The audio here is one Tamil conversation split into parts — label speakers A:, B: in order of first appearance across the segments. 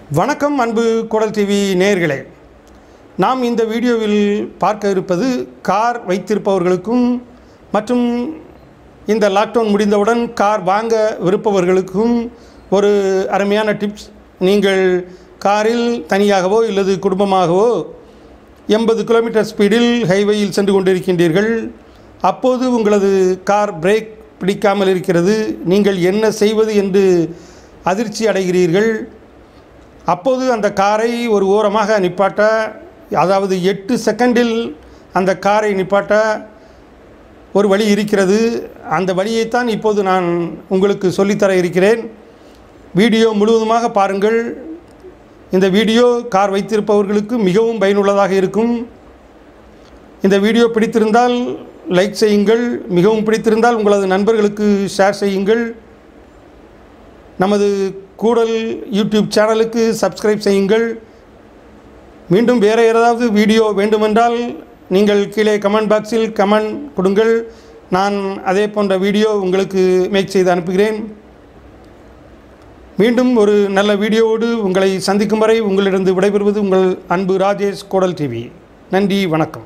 A: வணக்கம் அன்பு குடல் டிவி நேயர்களே நாம் இந்த வீடியோவில் பார்க்க இருப்பது கார் வைத்திருப்பவர்களுக்கும் மற்றும் இந்த லாக்டவுன் முடிந்தவுடன் கார் வாங்க விருப்பவர்களுக்கும் ஒரு அருமையான டிப்ஸ் நீங்கள் காரில் தனியாகவோ இல்லது குடும்பமாகவோ எண்பது கிலோமீட்டர் ஸ்பீடில் ஹைவேயில் சென்று கொண்டிருக்கின்றீர்கள் அப்போது உங்களது கார் பிரேக் பிடிக்காமல் இருக்கிறது நீங்கள் என்ன செய்வது என்று அதிர்ச்சி அடைகிறீர்கள் அப்போது அந்த காரை ஒரு ஓரமாக நிப்பாட்ட அதாவது எட்டு செகண்டில் அந்த காரை நிப்பாட்ட ஒரு வழி இருக்கிறது அந்த வழியைத்தான் இப்போது நான் உங்களுக்கு சொல்லித்தர இருக்கிறேன் வீடியோ முழுவதுமாக பாருங்கள் இந்த வீடியோ கார் வைத்திருப்பவர்களுக்கு மிகவும் பயனுள்ளதாக இருக்கும் இந்த வீடியோ பிடித்திருந்தால் லைக் செய்யுங்கள் மிகவும் பிடித்திருந்தால் உங்களது நண்பர்களுக்கு ஷேர் செய்யுங்கள் நமது கூடல் யூடியூப் சேனலுக்கு சப்ஸ்கிரைப் செய்யுங்கள் மீண்டும் வேறு ஏதாவது வீடியோ வேண்டுமென்றால் நீங்கள் கீழே கமெண்ட் பாக்ஸில் கமெண்ட் கொடுங்கள் நான் அதே போன்ற வீடியோ உங்களுக்கு மேக் செய்து அனுப்புகிறேன் மீண்டும் ஒரு நல்ல வீடியோவோடு உங்களை சந்திக்கும் வரை உங்களிடம் விடைபெறுவது உங்கள் அன்பு ராஜேஷ் கோடல் டிவி நன்றி வணக்கம்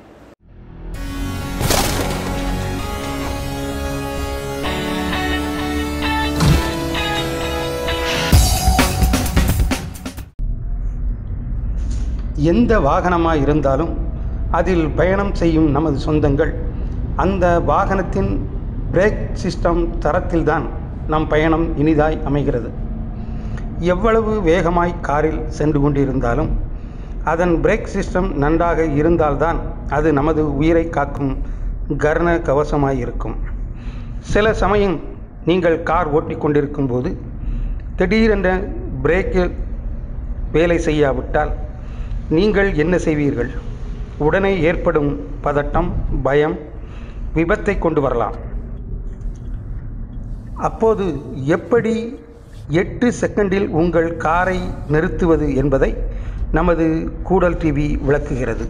A: எந்த வாகனமாக இருந்தாலும் அதில் பயணம் செய்யும் நமது சொந்தங்கள் அந்த வாகனத்தின் பிரேக் சிஸ்டம் தரத்தில்தான் நம் பயணம் இனிதாய் அமைகிறது எவ்வளவு வேகமாய் காரில் சென்று கொண்டிருந்தாலும் அதன் பிரேக் சிஸ்டம் நன்றாக இருந்தால்தான் அது நமது உயிரை காக்கும் கர்ண கவசமாய் இருக்கும் சில சமயம் நீங்கள் கார் ஓட்டி கொண்டிருக்கும் போது திடீரென்ற பிரேக்கில் வேலை செய்யாவிட்டால் நீங்கள் என்ன செய்வீர்கள் உடனே ஏற்படும் பதட்டம் பயம் விபத்தை கொண்டு வரலாம் அப்போது எப்படி எட்டு செகண்டில் உங்கள் காரை நிறுத்துவது என்பதை நமது கூடல் டிவி விளக்குகிறது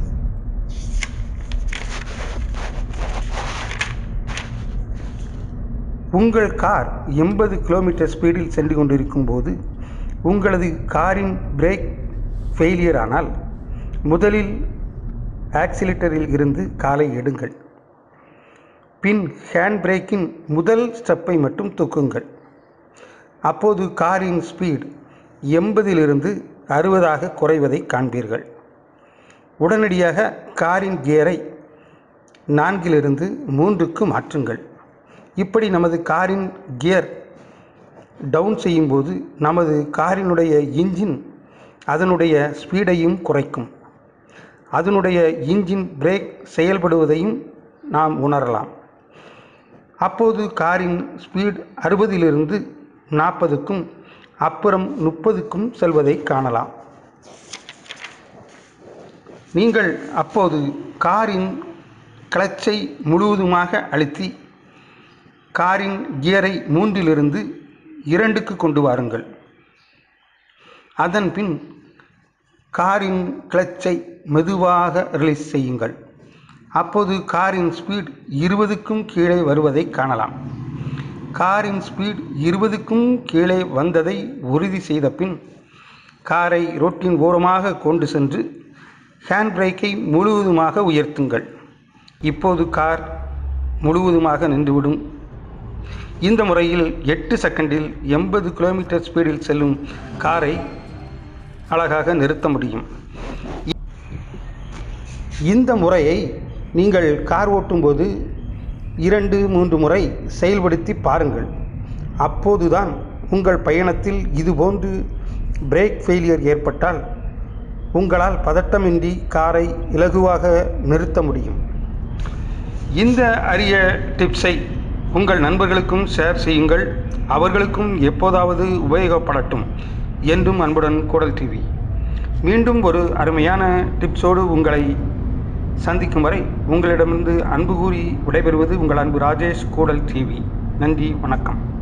A: உங்கள் கார் எண்பது கிலோமீட்டர் ஸ்பீடில் சென்று கொண்டிருக்கும் போது உங்களது காரின் பிரேக் ஃபெயிலியர் ஆனால் முதலில் ஆக்சிலேட்டரில் இருந்து காலை எடுங்கள் பின் ஹேண்ட் பிரேக்கின் முதல் ஸ்டெப்பை மட்டும் தூக்குங்கள் அப்போது காரின் ஸ்பீட் எண்பதிலிருந்து அறுபதாக குறைவதை காண்பீர்கள் உடனடியாக காரின் கியரை நான்கிலிருந்து மூன்றுக்கு மாற்றுங்கள் இப்படி நமது காரின் கியர் டவுன் செய்யும்போது நமது காரினுடைய இன்ஜின் அதனுடைய ஸ்பீடையும் குறைக்கும் அதனுடைய இன்ஜின் பிரேக் செயல்படுவதையும் நாம் உணரலாம் அப்போது காரின் ஸ்பீட் அறுபதிலிருந்து நாற்பதுக்கும் அப்புறம் முப்பதுக்கும் செல்வதை காணலாம் நீங்கள் அப்போது காரின் கிளச்சை முழுவதுமாக அழுத்தி காரின் கியரை மூன்றிலிருந்து இரண்டுக்கு கொண்டு வாருங்கள் அதன் பின் காரின் கிளச்சை மெதுவாக ரிலீஸ் செய்யுங்கள் அப்போது காரின் ஸ்பீட் இருபதுக்கும் கீழே வருவதை காணலாம் காரின் ஸ்பீட் இருபதுக்கும் கீழே வந்ததை உறுதி செய்த பின் காரை ரோட்டின் ஓரமாக கொண்டு சென்று ஹேண்ட் பிரேக்கை முழுவதுமாக உயர்த்துங்கள் இப்போது கார் முழுவதுமாக நின்றுவிடும் இந்த முறையில் எட்டு செகண்டில் எண்பது கிலோமீட்டர் ஸ்பீடில் செல்லும் காரை அழகாக நிறுத்த முடியும் இந்த முறையை நீங்கள் கார் ஓட்டும்போது இரண்டு மூன்று முறை செயல்படுத்தி பாருங்கள் அப்போதுதான் உங்கள் பயணத்தில் இதுபோன்று பிரேக் ஃபெயிலியர் ஏற்பட்டால் உங்களால் பதட்டமின்றி காரை இலகுவாக நிறுத்த முடியும் இந்த அரிய டிப்ஸை உங்கள் நண்பர்களுக்கும் ஷேர் செய்யுங்கள் அவர்களுக்கும் எப்போதாவது உபயோகப்படட்டும் என்றும் அன்புடன் கூடல் டிவி மீண்டும் ஒரு அருமையான டிப்ஸோடு உங்களை சந்திக்கும் வரை உங்களிடமிருந்து அன்பு கூறி விடைபெறுவது உங்கள் அன்பு ராஜேஷ் கூடல் டிவி நன்றி வணக்கம்